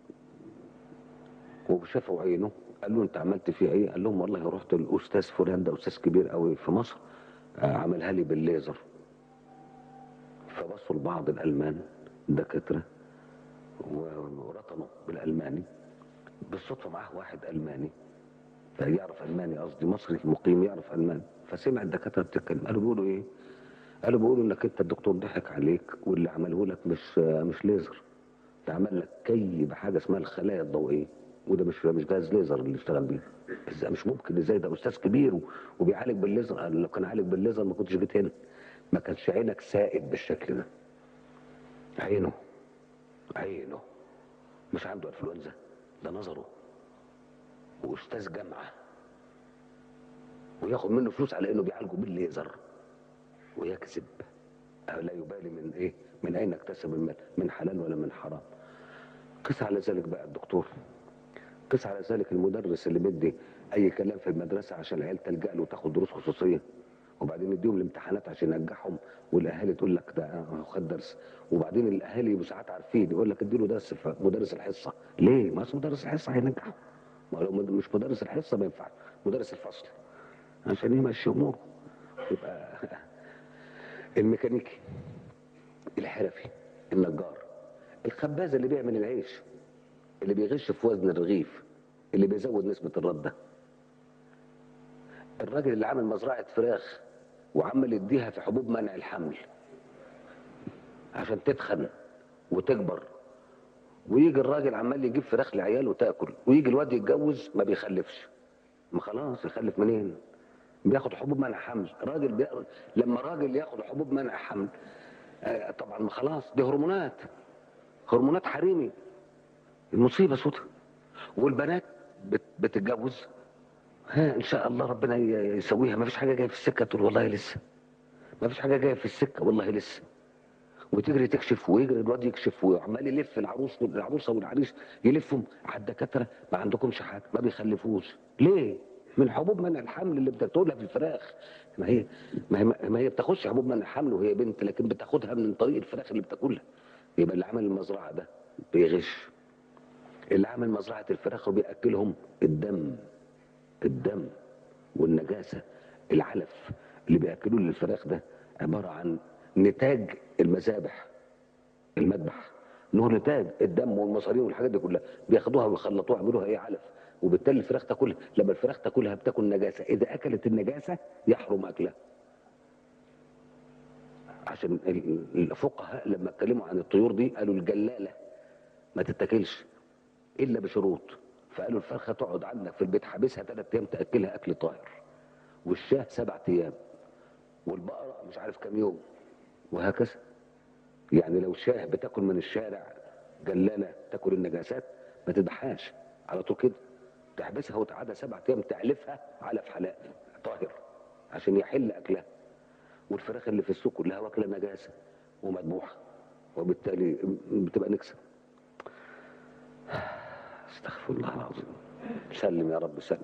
وشافوا عينه قال له انت عملت فيه ايه؟ قال لهم والله رحت الاستاذ فلان ده استاذ كبير قوي في مصر آه، عملها لي بالليزر فبصوا لبعض الالمان دكاتره و- ورطنوا بالالماني بالصدفه معاه واحد الماني يعرف الماني قصدي مصري مقيم يعرف الماني فسمع الدكاتره بتتكلم قالوا بيقولوا ايه؟ قالوا بيقولوا انك انت الدكتور ضحك عليك واللي عمله لك مش مش ليزر ده عمل لك كي بحاجه اسمها الخلايا الضوئيه وده مش مش جهاز ليزر اللي اشتغل بيه ازاي مش ممكن ازاي ده استاذ كبير و- وبيعالج بالليزر قال لو كان عالج بالليزر ما كنتش جيت هنا ما كانش عينك سائد بالشكل ده عينه عينه مش عنده انفلونزا ده نظره واستاذ جامعه وياخد منه فلوس على انه بيعالجه بالليزر ويكذب أو لا يبالي من ايه من اين اكتسب المال من حلال ولا من حرام قس على ذلك بقى الدكتور قس على ذلك المدرس اللي بدي اي كلام في المدرسه عشان العيال تلجا له وتاخد دروس خصوصيه وبعدين يديهم الامتحانات عشان ينجحهم والاهالي تقول لك ده هو خد درس وبعدين الاهالي يبقوا ساعات عارفين يقول لك اديله درس في مدرس الحصه ليه؟ ما اسمه مدرس الحصه هينجحه ما لو مد- مش مدرس الحصه ما ينفعش مدرس الفصل عشان يمشي اموره يبقى الميكانيكي الحرفي النجار الخباز اللي بيعمل العيش اللي بيغش في وزن الرغيف اللي بيزود نسبة الردة الراجل اللي عامل مزرعة فراخ وعمل يديها في حبوب منع الحمل عشان تتخن وتكبر ويجي الراجل عمال يجيب فراخ لعياله تاكل ويجي الواد يتجوز ما بيخلفش ما خلاص يخلف منين بياخد حبوب منع حمل راجل بي... لما راجل ياخد حبوب منع حمل آه طبعا ما خلاص دي هرمونات هرمونات حريمي المصيبه صوتها والبنات بت... بتتجوز ها ان شاء الله ربنا ي- يسويها ما فيش حاجه جايه في السكه تقول والله لسه ما فيش حاجه جايه في السكه والله لسه وتجري تكشف ويجري الواد يكشف وعمال يلف العروس والعروسه والعريس يلفهم على الدكاتره ما عندكمش حاجه ما بيخلفوش ليه؟ من حبوب منع الحمل اللي بتاكلها في الفراخ ما هي ما هي, ما هي بتاخدش حبوب منع الحمل وهي بنت لكن بتاخدها من طريق الفراخ اللي بتاكلها يبقى اللي عمل المزرعه ده بيغش اللي عمل مزرعه الفراخ وبياكلهم الدم الدم والنجاسه العلف اللي بياكلوه للفراخ ده عباره عن نتاج المذابح المذبح انه نتاج الدم والمصارين والحاجات دي كلها بياخدوها ويخلطوها يعملوها ايه علف وبالتالي الفراخ تاكلها لما الفراخ تاكلها بتاكل نجاسه اذا اكلت النجاسه يحرم اكلها عشان ال- الفقهاء لما اتكلموا عن الطيور دي قالوا الجلاله ما تتاكلش الا بشروط فقالوا الفرخه تقعد عندك في البيت حابسها ثلاث ايام تاكلها اكل طاهر والشاه سبعة ايام والبقره مش عارف كام يوم وهكذا يعني لو شاه بتاكل من الشارع جلاله تاكل النجاسات ما تذبحهاش على طول كده تحبسها وتقعدها سبعة ايام تعلفها علف حلال طاهر عشان يحل اكلها والفراخ اللي في السوق كلها واكله نجاسه ومذبوحه وبالتالي بتبقى نكسه استغفر الله العظيم سلم يا رب سلم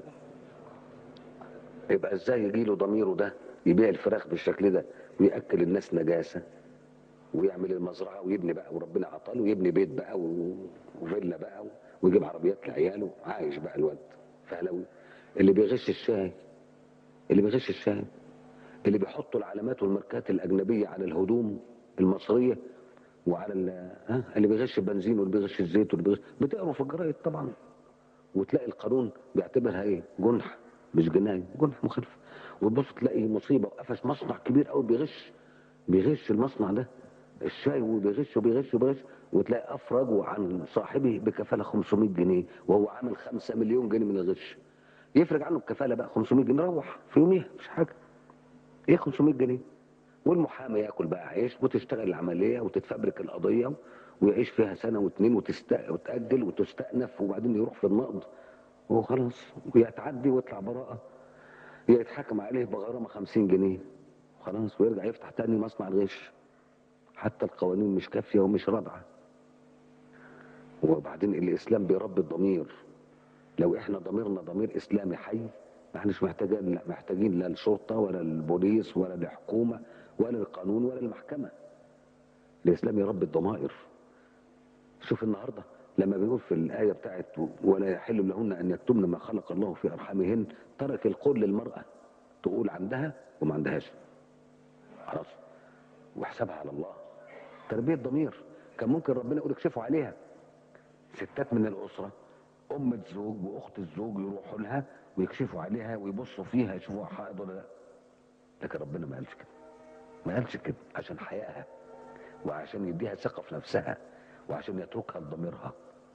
يبقى ازاي يجي له ضميره ده يبيع الفراخ بالشكل ده وياكل الناس نجاسه ويعمل المزرعه ويبني بقى وربنا عطاله ويبني بيت بقى و- وفيلا بقى و- ويجيب عربيات لعياله عايش بقى الواد فهلوي اللي بيغش الشاي اللي بيغش الشاي اللي بيحطوا العلامات والماركات الاجنبيه على الهدوم المصريه وعلى ال- ها اللي بيغش البنزين واللي بيغش الزيت واللي بيغش بتقروا في الجرايد طبعا وتلاقي القانون بيعتبرها ايه جنح مش جنايه جنح مخالفه وتبص تلاقي مصيبه وقفش مصنع كبير قوي بيغش بيغش المصنع ده الشاي وبيغش وبيغش وبيغش وتلاقي افرجه عن صاحبه بكفاله 500 جنيه وهو عامل 5 مليون جنيه من الغش يفرج عنه الكفاله بقى 500 جنيه روح في يوميها مش حاجه ايه 500 جنيه والمحامي ياكل بقى عيش وتشتغل العمليه وتتفبرك القضيه ويعيش فيها سنه واثنين وتست... وتاجل وتستأنف وبعدين يروح في النقض وخلاص ويتعدي ويطلع براءه يتحكم عليه بغرامه 50 جنيه خلاص ويرجع يفتح تاني مصنع الغش حتى القوانين مش كافيه ومش رادعه وبعدين الاسلام بيربي الضمير لو احنا ضميرنا ضمير اسلامي حي ما احناش محتاجين لا محتاجين لا الشرطه ولا البوليس ولا الحكومه ولا القانون ولا المحكمه الاسلام يربي الضمائر شوف النهارده لما بيقول في الايه بتاعت ولا يحل لهن ان يكتمن ما خلق الله في ارحامهن ترك القول للمراه تقول عندها وما عندهاش خلاص وحسابها على الله تربيه ضمير كان ممكن ربنا يقول اكشفوا عليها ستات من الاسره ام الزوج واخت الزوج يروحوا لها ويكشفوا عليها ويبصوا فيها يشوفوها حائض ولا لا لكن ربنا ما قالش كده ما قالش كده عشان حيائها وعشان يديها ثقه في نفسها وعشان يتركها لضميرها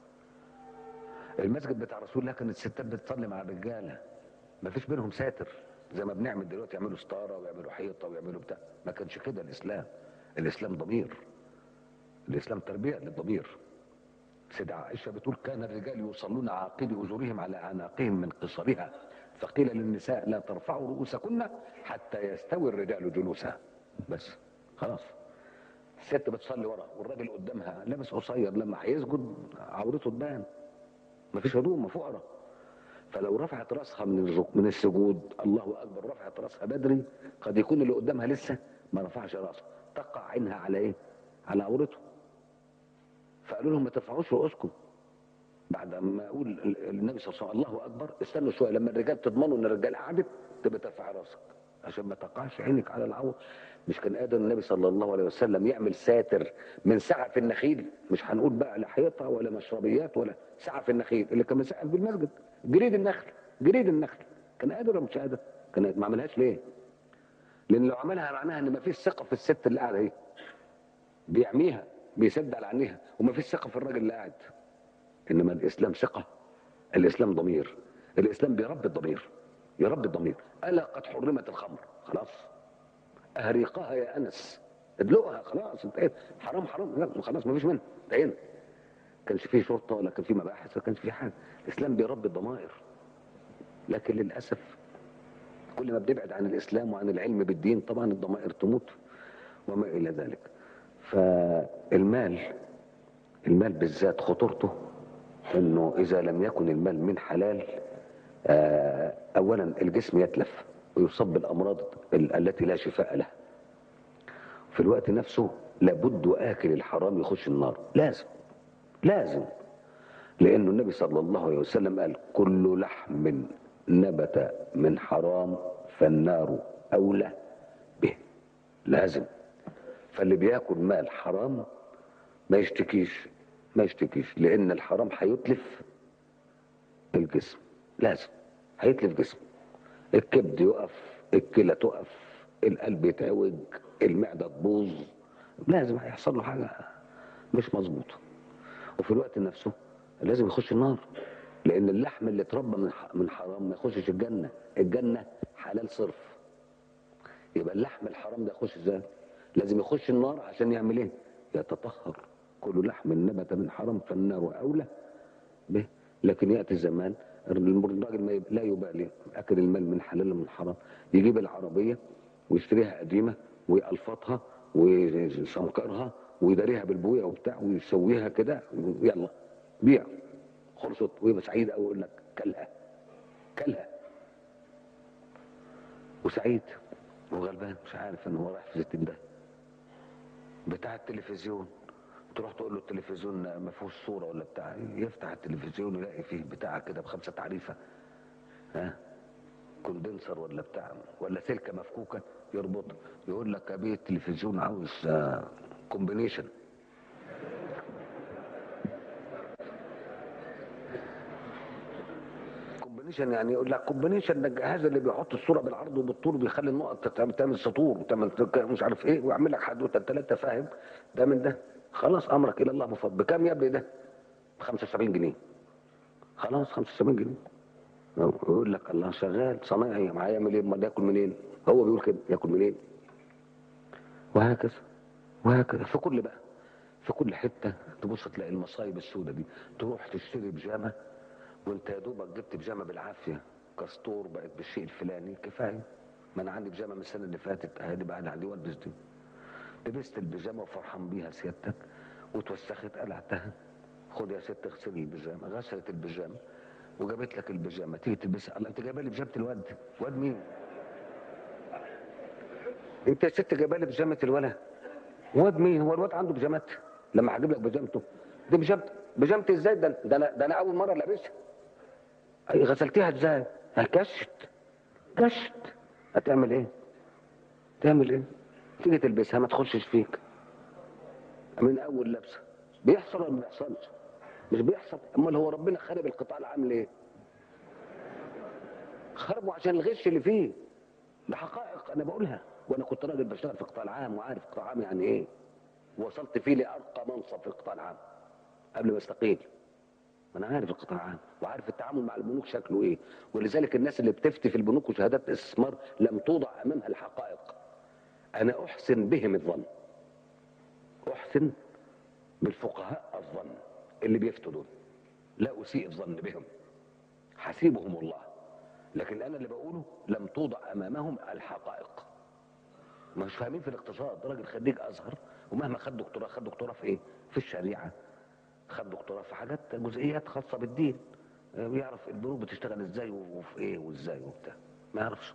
المسجد بتاع رسول الله كانت الستات بتصلي مع الرجاله ما فيش بينهم ساتر زي ما بنعمل دلوقتي يعملوا ستاره ويعملوا حيطه ويعملوا بتاع ما كانش كده الاسلام الاسلام ضمير الاسلام تربيه للضمير سيدة عائشة بتقول كان الرجال يصلون عاقبي أجورهم على أعناقهم من قصرها فقيل للنساء لا ترفعوا رؤوسكن حتى يستوي الرجال جلوسها بس خلاص الست بتصلي ورا والراجل قدامها لابس قصير لما هيسجد عورته تبان مفيش هدوم فقرة فلو رفعت راسها من الرك- من السجود الله اكبر رفعت راسها بدري قد يكون اللي قدامها لسه ما رفعش راسه تقع عينها على ايه؟ على عورته فقالوا لهم ما ترفعوش رؤوسكم بعد ما اقول ال- النبي صلى الله عليه وسلم الله اكبر استنوا شويه لما الرجال تضمنوا ان الرجال قعدت تبقى ترفع راسك عشان ما تقعش عينك على العور مش كان قادر النبي صلى الله عليه وسلم يعمل ساتر من سعف النخيل مش هنقول بقى لا حيطه ولا مشربيات ولا سعف النخيل اللي كان مسقف بالمسجد جريد النخل جريد النخل كان قادر ولا مش قادر؟ كان ما عملهاش ليه؟ لان لو عملها معناها ان ما فيش ثقه في الست اللي قاعده اهي بيعميها بيسد على عينيها وما فيش ثقه في الراجل اللي قاعد انما الاسلام ثقه الاسلام ضمير الاسلام بيربي الضمير يربي الضمير الا قد حرمت الخمر خلاص اهريقها يا انس ادلقها خلاص انتهيت حرام حرام لا خلاص ما فيش منها انتهينا كانش فيه شرطه ولا كان فيه مباحث ولا كانش فيه حاجه الاسلام بيربي الضمائر لكن للاسف كل ما بنبعد عن الاسلام وعن العلم بالدين طبعا الضمائر تموت وما الى ذلك فالمال المال بالذات خطورته انه اذا لم يكن المال من حلال آه، اولا الجسم يتلف ويصاب بالامراض ال- التي لا شفاء لها في الوقت نفسه لابد اكل الحرام يخش النار لازم لازم لانه النبي صلى الله عليه وسلم قال كل لحم نبت من حرام فالنار اولى به لازم فاللي بياكل مال حرام ما يشتكيش ما يشتكيش لان الحرام هيتلف الجسم لازم هيتلف جسم الكبد يقف الكلى تقف القلب يتعوج المعده تبوظ لازم هيحصل له حاجه مش مظبوطه وفي الوقت نفسه لازم يخش النار لان اللحم اللي اتربى من ح- من حرام ما يخشش الجنه الجنه حلال صرف يبقى اللحم الحرام ده يخش ازاي لازم يخش النار عشان يعمل ايه يتطهر كل لحم نبت من حرام فالنار اولى به لكن ياتي زمان الراجل ما يب- لا يبالي اكل المال من حلال ومن حرام يجيب العربيه ويشتريها قديمه ويقلفطها ويسمكرها ويداريها بالبويه وبتاع ويسويها كده يلا بيع خلصت ويبقى سعيد قوي يقول لك كلها كلها وسعيد وغلبان مش عارف ان هو رايح في ستين ده بتاع التلفزيون تروح تقول له التلفزيون ما فيهوش صوره ولا بتاع يفتح التلفزيون يلاقي فيه بتاع كده بخمسه تعريفه ها كوندنسر ولا بتاع ولا سلكه مفكوكه يربطها يقول لك ابي التلفزيون عاوز كومبينيشن كومبينيشن كومبينيشن يعني يقول لك كومبينيشن ده الجهاز اللي بيحط الصوره بالعرض وبالطول بيخلي النقط تعمل تعمل سطور وتعمل مش عارف ايه ويعمل لك حدوته ثلاثه فاهم ده من ده خلاص امرك الى الله بفضل بكام يا ابني ده؟ ب 75 جنيه خلاص 75 جنيه يقول لك الله شغال صنايعي معايا يعمل ايه امال ياكل منين؟ هو بيقول كده ياكل منين؟ وهكذا وهكذا في كل بقى في كل حته تبص تلاقي المصايب السوداء دي تروح تشتري بيجامه وانت يا دوبك جبت بيجامه بالعافيه كستور بقت بالشيء الفلاني كفايه ما انا عندي بيجامه من السنه اللي فاتت اهي بعد عندي والبس دي لبست البيجامه وفرحان بيها سيادتك وتوسخت قلعتها خد يا ست اغسلي البيجامه غسلت البيجامه وجابت لك البيجامه تيجي تلبسها الله انت جايبه لي بيجامه الواد واد مين؟ انت يا ست جايبه لي بيجامه الولد واد مين؟ هو الواد عنده بيجامات لما هجيب لك بيجامته دي بيجامتي بيجامتي ازاي ده ده انا ده انا اول مره لابسها أي غسلتيها ازاي؟ كشت كشت هتعمل ايه؟ تعمل ايه؟ تيجي تلبسها ما تخشش فيك من اول لبسه بيحصل ولا ما بيحصلش؟ مش بيحصل امال هو ربنا خرب القطاع العام ليه؟ خربه عشان الغش اللي فيه ده حقائق انا بقولها وانا كنت راجل بشتغل في القطاع العام وعارف القطاع العام يعني ايه وصلت فيه لارقى منصب في القطاع العام قبل ما استقيل ما انا عارف القطاع العام وعارف التعامل مع البنوك شكله ايه ولذلك الناس اللي بتفتي في البنوك وشهادات الاستثمار لم توضع امامها الحقائق انا احسن بهم الظن احسن بالفقهاء الظن اللي بيفتوا دول لا اسيء الظن بهم حسيبهم الله لكن انا اللي بقوله لم توضع امامهم الحقائق مش فاهمين في الاقتصاد راجل خريج ازهر ومهما خد دكتوراه خد دكتوراه في ايه في الشريعه خد دكتوراه في حاجات جزئيات خاصه بالدين آه، بيعرف البنوك بتشتغل ازاي وفي ايه وازاي وبتاع ما يعرفش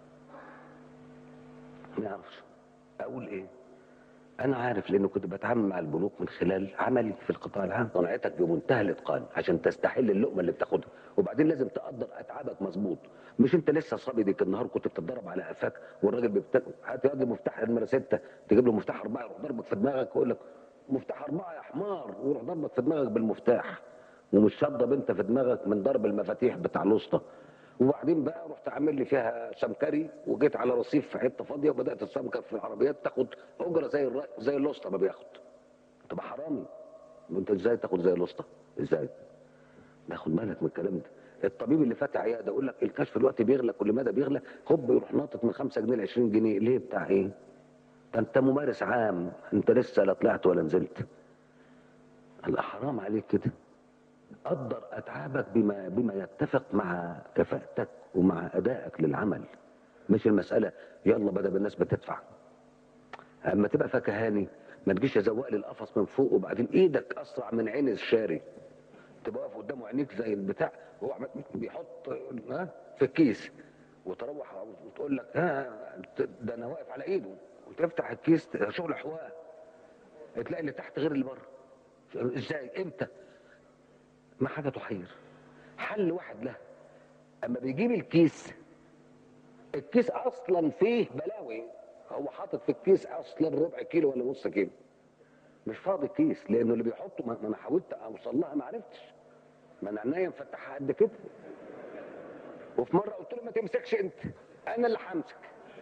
ما يعرفش اقول ايه انا عارف لانه كنت بتعامل مع البنوك من خلال عملي في القطاع العام صنعتك بمنتهى الاتقان عشان تستحل اللقمه اللي بتاخدها وبعدين لازم تقدر اتعابك مظبوط مش انت لسه صبي ديك النهار كنت بتتضرب على قفاك والراجل بيبت... هات يا واد مفتاح نمره سته تجيب له مفتاح اربعه يروح ضربك في دماغك ويقول لك مفتاح اربعه يا حمار ويروح ضربك في دماغك بالمفتاح ومش شضب انت في دماغك من ضرب المفاتيح بتاع الوسطى وبعدين بقى رحت عامل لي فيها سمكري وجيت على رصيف في حته فاضيه وبدات السمكر في العربيات تاخد اجره زي الر... زي الوسطى ما بياخد تبقى حرامي وانت ازاي تاخد زي الوسطى ازاي ناخد بالك من الكلام ده الطبيب اللي فاتح عياده يقول لك الكشف الوقت بيغلى كل مدى بيغلى هوب يروح ناطط من 5 جنيه ل 20 جنيه ليه بتاع ايه؟ ده انت ممارس عام انت لسه لا طلعت ولا نزلت الله حرام عليك كده قدر اتعابك بما بما يتفق مع كفاءتك ومع ادائك للعمل مش المساله يلا بدل الناس بتدفع اما تبقى فكهاني ما تجيش ازوق لي القفص من فوق وبعدين ايدك اسرع من عين الشاري تبقى واقف قدامه عينيك زي البتاع هو عمال بيحط ها في الكيس وتروح وتقول لك ها ده انا واقف على ايده وتفتح الكيس شغل حواء تلاقي اللي تحت غير اللي بره ازاي امتى ما حاجه تحير حل واحد له اما بيجيب الكيس الكيس اصلا فيه بلاوي هو حاطط في الكيس اصلا ربع كيلو ولا نص كيلو مش فاضي الكيس لانه اللي بيحطه ما ما انا حاولت اوصل لها ما عرفتش ما انا عينيا مفتحه قد كده وفي مره قلت له ما تمسكش انت انا اللي همسك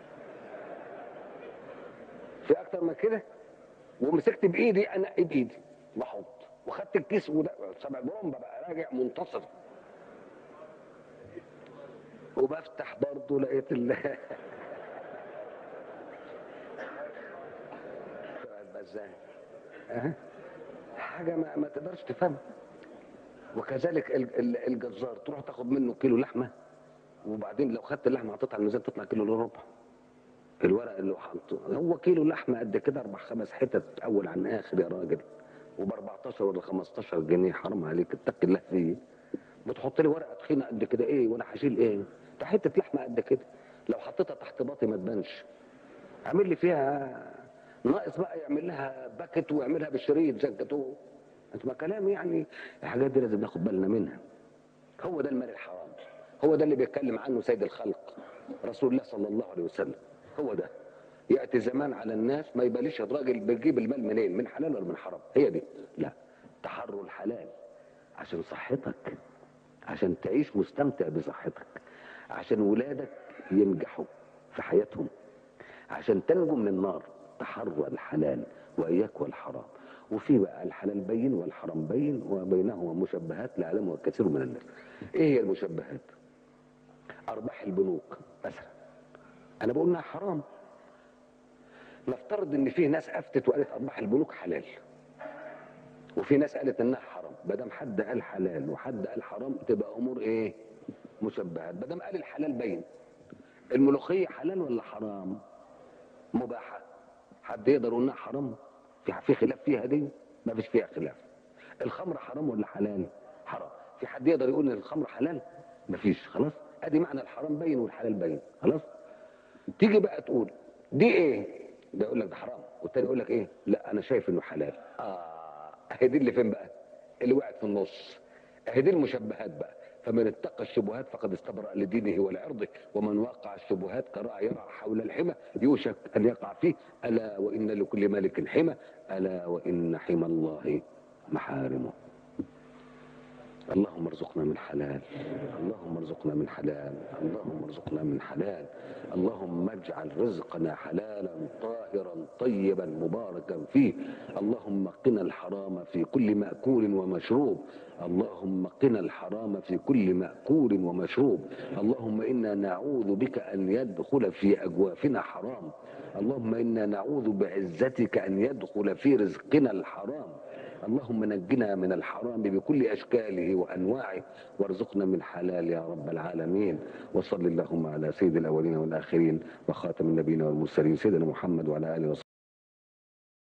في اكتر من كده ومسكت بايدي انا بايدي بحط وخدت الكيس وده سبع برومبا بقى راجع منتصر وبفتح برضه لقيت ال بقى ازاي أه؟ حاجه ما, ما تقدرش تفهمها وكذلك ال- ال- الجزار تروح تاخد منه كيلو لحمه وبعدين لو خدت اللحمه حطيتها على الميزان تطلع كيلو الا ربع الورق اللي هو حاطه هو كيلو لحمه قد كده اربع خمس حتت اول عن اخر يا راجل وب 14 ولا 15 جنيه حرام عليك اتق الله فيه بتحط لي ورقه تخينه قد كده ايه وانا هشيل ايه ده حته لحمه قد كده لو حطيتها تحت باطي ما تبانش عامل لي فيها ناقص بقى يعمل لها باكت ويعملها بالشريط زي الجاتوه انت ما كلام يعني الحاجات دي لازم ناخد بالنا منها هو ده المال الحرام هو ده اللي بيتكلم عنه سيد الخلق رسول الله صلى الله عليه وسلم هو ده ياتي زمان على الناس ما يباليش الراجل بيجيب المال منين من حلال ولا من حرام هي دي لا تحروا الحلال عشان صحتك عشان تعيش مستمتع بصحتك عشان ولادك ينجحوا في حياتهم عشان تنجو من النار تحرى الحلال واياك والحرام وفي بقى الحلال بين والحرام بين وبينهما مشبهات لا يعلمها كثير من الناس ايه هي المشبهات ارباح البنوك مثلا انا بقول انها حرام نفترض ان في ناس افتت وقالت ارباح البنوك حلال وفي ناس قالت انها حرام ما دام حد قال حلال وحد قال حرام تبقى امور ايه مشبهات ما دام قال الحلال بين الملوخيه حلال ولا حرام مباحه حد يقدر يقول انها حرام في في خلاف فيها دي ما فيش فيها خلاف الخمر حرام ولا حلال حرام في حد يقدر يقول ان الخمر حلال ما فيش خلاص ادي معنى الحرام بين والحلال بين خلاص تيجي بقى تقول دي ايه ده يقول لك ده حرام والتاني يقول لك ايه لا انا شايف انه حلال اه اهي دي اللي فين بقى اللي وقعت في النص اهي دي المشبهات بقى فمن اتقى الشبهات فقد استبرأ لدينه ولعرضه ومن وقع الشبهات كراء يرعى حول الحمى يوشك ان يقع فيه الا وان لكل ملك حمى الا وان حمى الله محارمه اللهم ارزقنا من حلال اللهم ارزقنا من حلال اللهم ارزقنا من حلال اللهم اجعل رزقنا حلالا طاهرا طيبا مباركا فيه اللهم قنا الحرام في كل مأكول ومشروب اللهم قنا الحرام في كل مأكول ومشروب اللهم إنا نعوذ بك أن يدخل في أجوافنا حرام اللهم إنا نعوذ بعزتك أن يدخل في رزقنا الحرام اللهم نجنا من الحرام بكل اشكاله وانواعه وارزقنا من حلال يا رب العالمين وصل اللهم على سيد الاولين والاخرين وخاتم النبيين والمرسلين سيدنا محمد وعلى اله وصحبه